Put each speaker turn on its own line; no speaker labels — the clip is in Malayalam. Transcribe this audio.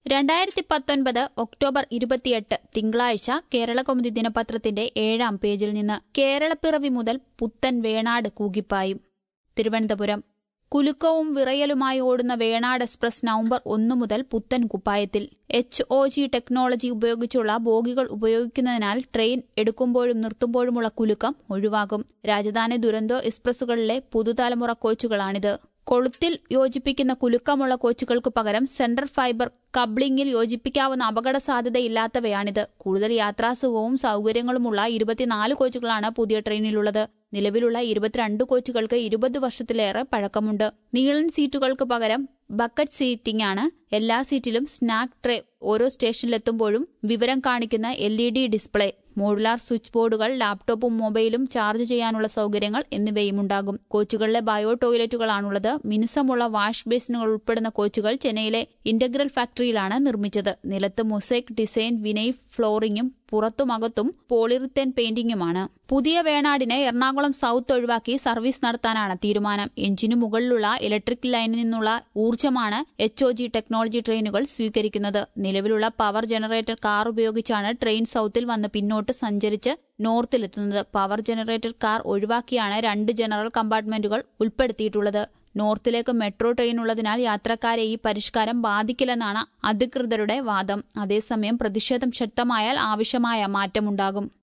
രണ്ടായിരത്തി പത്തൊൻപത് ഒക്ടോബർ ഇരുപത്തിയെട്ട് തിങ്കളാഴ്ച കേരളകൗമുദി ദിനപത്രത്തിന്റെ ഏഴാം പേജിൽ നിന്ന് കേരളപ്പിറവി മുതൽ പുത്തൻ വേണാട് കൂകിപ്പായും തിരുവനന്തപുരം കുലുക്കവും വിറയലുമായി ഓടുന്ന വേണാട് എക്സ്പ്രസ് നവംബർ ഒന്നു മുതൽ പുത്തൻ കുപ്പായത്തിൽ എച്ച് ഒ ജി ടെക്നോളജി ഉപയോഗിച്ചുള്ള ബോഗികൾ ഉപയോഗിക്കുന്നതിനാൽ ട്രെയിൻ എടുക്കുമ്പോഴും നിർത്തുമ്പോഴുമുള്ള കുലുക്കം ഒഴിവാകും രാജധാനി ദുരന്തോ എക്സ്പ്രസുകളിലെ പുതുതലമുറ കോച്ചുകളാണിത് കൊളുത്തിൽ യോജിപ്പിക്കുന്ന കുലുക്കമുള്ള കോച്ചുകൾക്ക് പകരം സെൻട്രൽ ഫൈബർ കബ്ലിംഗിൽ യോജിപ്പിക്കാവുന്ന അപകട സാധ്യതയില്ലാത്തവയാണിത് കൂടുതൽ യാത്രാസുഖവും സൌകര്യങ്ങളുമുള്ള ഇരുപത്തിനാല് കോച്ചുകളാണ് പുതിയ ട്രെയിനിലുള്ളത് നിലവിലുള്ള ഇരുപത്തിരണ്ട് കോച്ചുകൾക്ക് ഇരുപത് വർഷത്തിലേറെ പഴക്കമുണ്ട് നീളൻ സീറ്റുകൾക്ക് പകരം ബക്കറ്റ് സീറ്റിംഗ് ആണ് എല്ലാ സീറ്റിലും സ്നാക്ക് ട്രേ ഓരോ സ്റ്റേഷനിലെത്തുമ്പോഴും വിവരം കാണിക്കുന്ന L E D display modular switch ബോർഡുകൾ ലാപ്ടോപ്പും മൊബൈലും ചാർജ് ചെയ്യാനുള്ള സൗകര്യങ്ങൾ എന്നിവയുമുണ്ടാകും കോച്ചുകളിലെ ബയോ ടോയ്ലറ്റുകളാണുള്ളത് മിനുസമുള്ള വാഷ് ബേസിനുകൾ ഉൾപ്പെടുന്ന കോച്ചുകൾ ചെന്നൈയിലെ ഇന്റഗ്രൽ ഫാക്ടറിയിലാണ് നിർമ്മിച്ചത് നിലത്ത് മൊസൈക് ഡിസൈൻ വിനയ് ഫ്ലോറിംഗും പുറത്തുമകത്തും പോളിറിത്തേൻ പെയിന്റിംഗുമാണ് പുതിയ വേണാടിന് എറണാകുളം സൌത്ത് ഒഴിവാക്കി സർവീസ് നടത്താനാണ് തീരുമാനം എഞ്ചിനു മുകളിലുള്ള ഇലക്ട്രിക് ലൈനിൽ നിന്നുള്ള ഊർജ്ജമാണ് എച്ച് ഒ ജി ടെക്നോളജി ട്രെയിനുകൾ സ്വീകരിക്കുന്നത് നിലവിലുള്ള പവർ ജനറേറ്റർ കാർ ഉപയോഗിച്ചാണ് ട്രെയിൻ സൌത്തിൽ വന്ന് പിന്നോട്ട് സഞ്ചരിച്ച് നോർത്തിലെത്തുന്നത് പവർ ജനറേറ്റർ കാർ ഒഴിവാക്കിയാണ് രണ്ട് ജനറൽ കമ്പാർട്ട്മെന്റുകൾ ഉൾപ്പെടുത്തിയിട്ടുള്ളത് നോർത്തിലേക്ക് മെട്രോ ട്രെയിൻ ഉള്ളതിനാൽ യാത്രക്കാരെ ഈ പരിഷ്കാരം ബാധിക്കില്ലെന്നാണ് അധികൃതരുടെ വാദം അതേസമയം പ്രതിഷേധം ശക്തമായാൽ ആവശ്യമായ മാറ്റമുണ്ടാകും